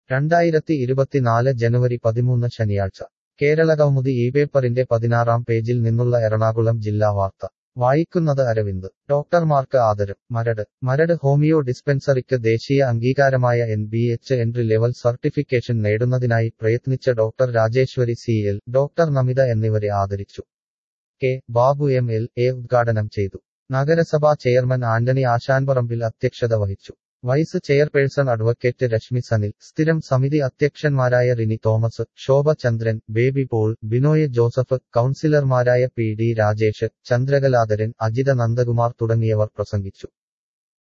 രണ്ടായിരത്തി ഇരുപത്തിനാല് ജനുവരി പതിമൂന്ന് ശനിയാഴ്ച കേരളകൗമുദി ഈ പേപ്പറിന്റെ പതിനാറാം പേജിൽ നിന്നുള്ള എറണാകുളം ജില്ലാ വാർത്ത വായിക്കുന്നത് അരവിന്ദ് ഡോക്ടർമാർക്ക് ആദരം മരട് മരട് ഹോമിയോ ഡിസ്പെൻസറിക്ക് ദേശീയ അംഗീകാരമായ N B H entry level certification നേടുന്നതിനായി പ്രയത്നിച്ച doctor Rajeswari C L doctor Namitha എന്നിവരെ ആദരിച്ചു K Babu M L A ഉദ്ഘാടനം ചെയ്തു നഗരസഭാ ചെയർമാൻ ആന്റണി ആശാൻപറമ്പിൽ അധ്യക്ഷത വഹിച്ചു vice chairperson advocate Reshmi Sanil സ്ഥിരം സമിതി അധ്യക്ഷന്മാരായ റിനി തോമസ് ശോഭ ചന്ദ്രൻ ബേബി പോൾ ബിനോയ് ജോസഫ് കൌൺസിലർമാരായ പി ഡി രാജേഷ് ചന്ദ്രകലാധരൻ അജിത നന്ദകുമാർ തുടങ്ങിയവർ പ്രസംഗിച്ചു